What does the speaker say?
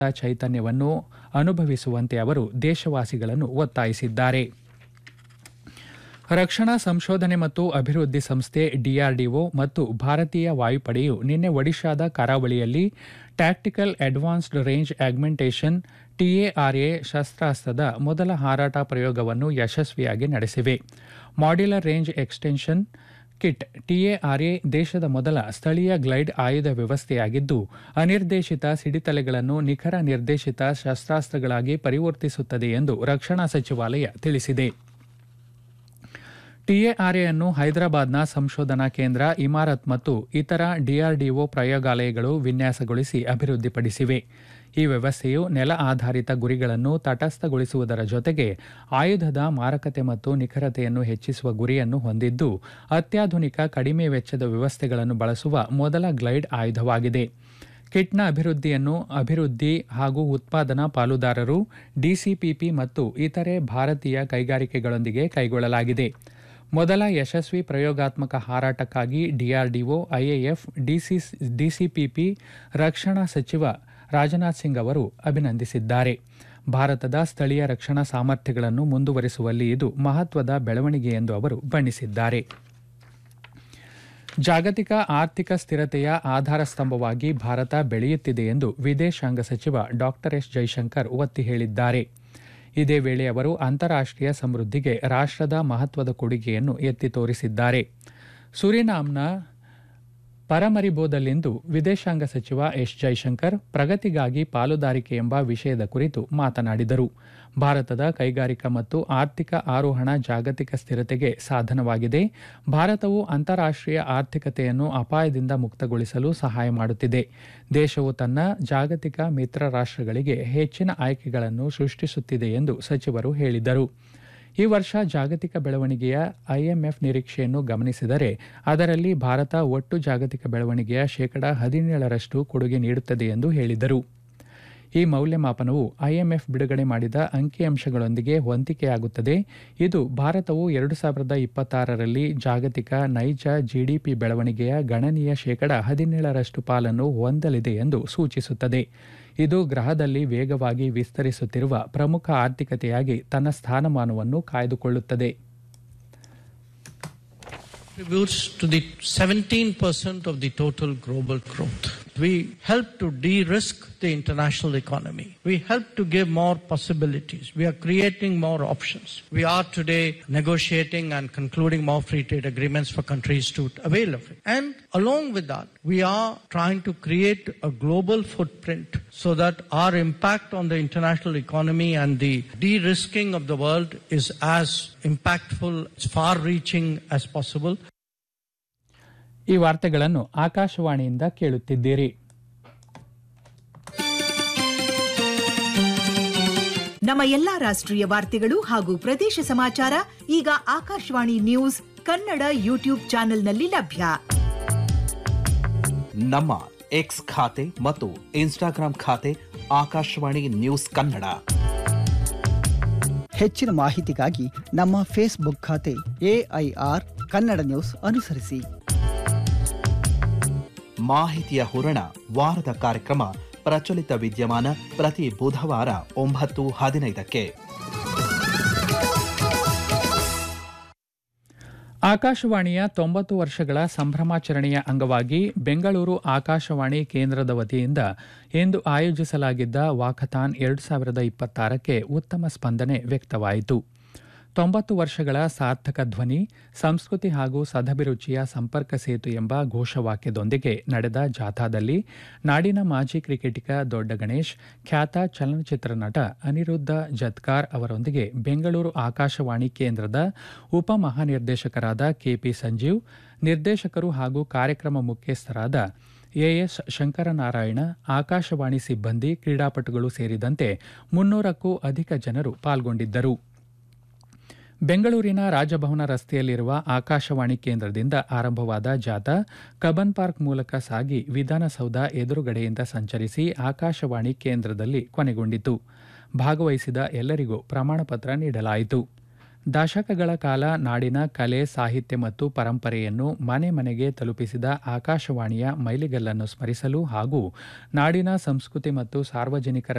ಚೈತನ್ಯವನ್ನು ಅನುಭವಿಸುವಂತೆ ಅವರು ದೇಶವಾಸಿಗಳನ್ನು ಒತ್ತಾಯಿಸಿದ್ದಾರೆ ರಕ್ಷಣಾ ಸಂಶೋಧನೆ ಮತ್ತು ಅಭಿವೃದ್ಧಿ ಸಂಸ್ಥೆ ಡಿಆರ್ಡಿಒ ಮತ್ತು ಭಾರತೀಯ ವಾಯುಪಡೆಯು ನಿನ್ನೆ ಒಡಿಶಾದ ಕರಾವಳಿಯಲ್ಲಿ tactical advanced range augmentation TARA ಶಸ್ತ್ರಾಸ್ತ್ರದ ಮೊದಲ ಹಾರಾಟ ಪ್ರಯೋಗವನ್ನು ಯಶಸ್ವಿಯಾಗಿ ನಡೆಸಿವೆ modular range extension kit TARA ದೇಶದ ಮೊದಲ ಸ್ಥಳೀಯ ಗ್ಲೈಡ್ ಆಯುಧ ವ್ಯವಸ್ಥೆಯಾಗಿದ್ದು ಅನಿರ್ದೇಶಿತ ಸಿಡಿತಲೆಗಳನ್ನು ನಿಖರ ನಿರ್ದೇಶಿತ ಶಸ್ತ್ರಾಸ್ತ್ರಗಳಾಗಿ ಪರಿವರ್ತಿಸುತ್ತದೆ ಎಂದು ರಕ್ಷಣಾ ಸಚಿವಾಲಯ ತಿಳಿಸಿದೆ ಟಿಎಆರ್ಎ ಅನ್ನು ಹೈದರಾಬಾದ್ನ ಸಂಶೋಧನಾ ಕೇಂದ್ರ ಇಮಾರತ್ ಮತ್ತು ಇತರ ಡಿಆರ್ಡಿಒ ಪ್ರಯೋಗಾಲಯಗಳು ವಿನ್ಯಾಸಗೊಳಿಸಿ ಅಭಿವೃದ್ಧಿಪಡಿಸಿವೆ ಈ ವ್ಯವಸ್ಥೆಯು ನೆಲ ಆಧಾರಿತ ಗುರಿಗಳನ್ನು ತಟಸ್ಥಗೊಳಿಸುವುದರ ಜೊತೆಗೆ ಆಯುಧದ ಮಾರಕತೆ ಮತ್ತು ನಿಖರತೆಯನ್ನು ಹೆಚ್ಚಿಸುವ ಗುರಿಯನ್ನು ಹೊಂದಿದ್ದು ಅತ್ಯಾಧುನಿಕ ಕಡಿಮೆ ವೆಚ್ಚದ ವ್ಯವಸ್ಥೆಗಳನ್ನು ಬಳಸುವ ಮೊದಲ ಗ್ಲೈಡ್ ಆಯುಧವಾಗಿದೆ ಕಿಟ್ನ ಅಭಿವೃದ್ಧಿಯನ್ನು ಅಭಿವೃದ್ಧಿ ಹಾಗೂ ಉತ್ಪಾದನಾ ಪಾಲುದಾರರು ಡಿಸಿಪಿಪಿ ಮತ್ತು ಇತರೆ ಭಾರತೀಯ ಕೈಗಾರಿಕೆಗಳೊಂದಿಗೆ ಕೈಗೊಳ್ಳಲಾಗಿದೆ ಮೊದಲ ಯಶಸ್ವಿ ಪ್ರಯೋಗಾತ್ಮಕ ಹಾರಾಟಕ್ಕಾಗಿ ಡಿಆರ್ಡಿಒ ಐಎಎಫ್ ಡಿಸಿಪಿಪಿ ರಕ್ಷಣಾ ಸಚಿವ ರಾಜನಾಥ್ ಸಿಂಗ್ ಅವರು ಅಭಿನಂದಿಸಿದ್ದಾರೆ ಭಾರತದ ಸ್ಥಳೀಯ ರಕ್ಷಣಾ ಸಾಮರ್ಥ್ಯಗಳನ್ನು ಮುಂದುವರಿಸುವಲ್ಲಿ ಇದು ಮಹತ್ವದ ಬೆಳವಣಿಗೆ ಎಂದು ಅವರು ಬಣ್ಣಿಸಿದ್ದಾರೆ ಜಾಗತಿಕ ಆರ್ಥಿಕ ಸ್ಥಿರತೆಯ ಆಧಾರ ಸ್ತಂಭವಾಗಿ ಭಾರತ ಬೆಳೆಯುತ್ತಿದೆ ಎಂದು ವಿದೇಶಾಂಗ ಸಚಿವ ಡಾ ಎಸ್ ಜೈಶಂಕರ್ ಒತ್ತಿ ಹೇಳಿದ್ದಾರೆ ಇದೇ ವೇಳೆ ಅವರು ಅಂತಾರಾಷ್ಟೀಯ ಸಮೃದ್ಧಿಗೆ ರಾಷ್ಟ್ರದ ಮಹತ್ವದ ಕೊಡುಗೆಯನ್ನು ಎತ್ತಿ ತೋರಿಸಿದ್ದಾರೆ ಸುರಿನಾಮ್ನ ಪರಮರಿಬೋದಲ್ಲಿಂದು ವಿದೇಶಾಂಗ ಸಚಿವ ಎಸ್ ಜೈಶಂಕರ್ ಪ್ರಗತಿಗಾಗಿ ಪಾಲುದಾರಿಕೆ ಎಂಬ ವಿಷಯದ ಕುರಿತು ಮಾತನಾಡಿದರು ಭಾರತದ ಕೈಗಾರಿಕಾ ಮತ್ತು ಆರ್ಥಿಕ ಆರೋಹಣ ಜಾಗತಿಕ ಸ್ಥಿರತೆಗೆ ಸಾಧನವಾಗಿದೆ ಭಾರತವು ಅಂತಾರಾಷ್ಟೀಯ ಆರ್ಥಿಕತೆಯನ್ನು ಅಪಾಯದಿಂದ ಮುಕ್ತಗೊಳಿಸಲು ಸಹಾಯ ಮಾಡುತ್ತಿದೆ ದೇಶವು ತನ್ನ ಜಾಗತಿಕ ಮಿತ್ರ ರಾಷ್ಟ್ರಗಳಿಗೆ ಹೆಚ್ಚಿನ ಆಯ್ಕೆಗಳನ್ನು ಸೃಷ್ಟಿಸುತ್ತಿದೆ ಎಂದು ಸಚಿವರು ಹೇಳಿದರು ಈ ವರ್ಷ ಜಾಗತಿಕ ಬೆಳವಣಿಗೆಯ ಐಎಂಎಫ್ ನಿರೀಕ್ಷೆಯನ್ನು ಗಮನಿಸಿದರೆ ಅದರಲ್ಲಿ ಭಾರತ ಒಟ್ಟು ಜಾಗತಿಕ ಬೆಳವಣಿಗೆಯ ಶೇಕಡ ಹದಿನೇಳರಷ್ಟು ಕೊಡುಗೆ ನೀಡುತ್ತದೆ ಎಂದು ಹೇಳಿದರು ಈ ಮೌಲ್ಯಮಾಪನವು ಐಎಂಎಫ್ ಬಿಡುಗಡೆ ಮಾಡಿದ ಅಂಕಿಅಂಶಗಳೊಂದಿಗೆ ಹೊಂದಿಕೆಯಾಗುತ್ತದೆ ಇದು ಭಾರತವು ಎರಡು ಸಾವಿರದ ಇಪ್ಪತ್ತಾರರಲ್ಲಿ ಜಾಗತಿಕ ನೈಜ ಜಿಡಿಪಿ ಬೆಳವಣಿಗೆಯ ಗಣನೀಯ ಶೇಕಡ ಹದಿನೇಳರಷ್ಟು ಪಾಲನ್ನು ಹೊಂದಲಿದೆ ಎಂದು ಸೂಚಿಸುತ್ತದೆ ಇದು ಗ್ರಹದಲ್ಲಿ ವೇಗವಾಗಿ ವಿಸ್ತರಿಸುತ್ತಿರುವ ಪ್ರಮುಖ ಆರ್ಥಿಕತೆಯಾಗಿ ತನ್ನ ಸ್ಥಾನಮಾನವನ್ನು ಕಾಯ್ದುಕೊಳ್ಳುತ್ತದೆ contributes to the 17% of the total global growth. We help to de-risk the international economy. We help to give more possibilities. We are creating more options. We are today negotiating and concluding more free trade agreements for countries to avail of it. And along with that, we are trying to create a global footprint so that our impact on the international economy and the de-risking of the world is as impactful, as far-reaching as possible. ಈ ವಾರ್ತೆಗಳನ್ನು ಆಕಾಶವಾಣಿಯಿಂದ ಕೇಳುತ್ತಿದ್ದೀರಿ ನಮ್ಮ ಎಲ್ಲಾ ರಾಷ್ಟ್ರೀಯ ವಾರ್ತೆಗಳು ಹಾಗೂ ಪ್ರದೇಶ ಸಮಾಚಾರ ಈಗ ಆಕಾಶವಾಣಿ ನ್ಯೂಸ್ ಕನ್ನಡ ಯೂಟ್ಯೂಬ್ ಚಾನೆಲ್ನಲ್ಲಿ ಲಭ್ಯ ನಮ್ಮ ಎಕ್ಸ್ ಖಾತೆ ಮತ್ತು ಇನ್ಸ್ಟಾಗ್ರಾಂ ಖಾತೆ ಆಕಾಶವಾಣಿ ನ್ಯೂಸ್ ಕನ್ನಡ ಹೆಚ್ಚಿನ ಮಾಹಿತಿಗಾಗಿ ನಮ್ಮ ಫೇಸ್ಬುಕ್ ಖಾತೆ ಎಐಆರ್ ಕನ್ನಡ ನ್ಯೂಸ್ ಅನುಸರಿಸಿ ಮಾಹಿತಿಯ ಹೂರಣ ವಾರದ ಕಾರ್ಯಕ್ರಮ ಪ್ರಚಲಿತ ವಿದ್ಯಮಾನ ಪ್ರತಿ ಬುಧವಾರ ಒಂಬತ್ತು ಹದಿನೈದಕ್ಕೆ ಆಕಾಶವಾಣಿಯ ತೊಂಬತ್ತು ವರ್ಷಗಳ ಸಂಭ್ರಮಾಚರಣೆಯ ಅಂಗವಾಗಿ ಬೆಂಗಳೂರು ಆಕಾಶವಾಣಿ ಕೇಂದ್ರದ ವತಿಯಿಂದ ಇಂದು ಆಯೋಜಿಸಲಾಗಿದ್ದ ವಾಕಥಾನ್ ಎರಡು ಸಾವಿರದ ಇಪ್ಪತ್ತಾರಕ್ಕೆ ಉತ್ತಮ ಸ್ಪಂದನೆ ವ್ಯಕ್ತವಾಯಿತು ತೊಂಬತ್ತು ವರ್ಷಗಳ ಸಾರ್ಥಕ ಧ್ವನಿ ಸಂಸ್ಕೃತಿ ಹಾಗೂ ಸದಭಿರುಚಿಯ ಸಂಪರ್ಕ ಸೇತು ಎಂಬ ಘೋಷವಾಕ್ಯದೊಂದಿಗೆ ನಡೆದ ಜಾಥಾದಲ್ಲಿ ನಾಡಿನ ಮಾಜಿ ಕ್ರಿಕೆಟಿಗ ದೊಡ್ಡ ಗಣೇಶ್ ಖ್ಯಾತ ಚಲನಚಿತ್ರ ನಟ ಅನಿರುದ್ಧ ಜತ್ಕಾರ್ ಅವರೊಂದಿಗೆ ಬೆಂಗಳೂರು ಆಕಾಶವಾಣಿ ಕೇಂದ್ರದ ಉಪಮಹಾನಿರ್ದೇಶಕರಾದ ಕೆಪಿ ಸಂಜೀವ್ ನಿರ್ದೇಶಕರು ಹಾಗೂ ಕಾರ್ಯಕ್ರಮ ಮುಖ್ಯಸ್ಥರಾದ ಎಎಸ್ ಶಂಕರನಾರಾಯಣ ಆಕಾಶವಾಣಿ ಸಿಬ್ಬಂದಿ ಕ್ರೀಡಾಪಟುಗಳು ಸೇರಿದಂತೆ ಮುನ್ನೂರಕ್ಕೂ ಅಧಿಕ ಜನರು ಪಾಲ್ಗೊಂಡಿದ್ದರು ಬೆಂಗಳೂರಿನ ರಾಜಭವನ ರಸ್ತೆಯಲ್ಲಿರುವ ಆಕಾಶವಾಣಿ ಕೇಂದ್ರದಿಂದ ಆರಂಭವಾದ ಜಾಥಾ ಕಬ್ಬನ್ ಪಾರ್ಕ್ ಮೂಲಕ ಸಾಗಿ ವಿಧಾನಸೌಧ ಎದುರುಗಡೆಯಿಂದ ಸಂಚರಿಸಿ ಆಕಾಶವಾಣಿ ಕೇಂದ್ರದಲ್ಲಿ ಕೊನೆಗೊಂಡಿತು ಭಾಗವಹಿಸಿದ ಎಲ್ಲರಿಗೂ ಪ್ರಮಾಣಪತ್ರ ನೀಡಲಾಯಿತು ದಶಕಗಳ ಕಾಲ ನಾಡಿನ ಕಲೆ ಸಾಹಿತ್ಯ ಮತ್ತು ಪರಂಪರೆಯನ್ನು ಮನೆ ಮನೆಗೆ ತಲುಪಿಸಿದ ಆಕಾಶವಾಣಿಯ ಮೈಲಿಗಲ್ಲನ್ನು ಸ್ಮರಿಸಲು ಹಾಗೂ ನಾಡಿನ ಸಂಸ್ಕೃತಿ ಮತ್ತು ಸಾರ್ವಜನಿಕರ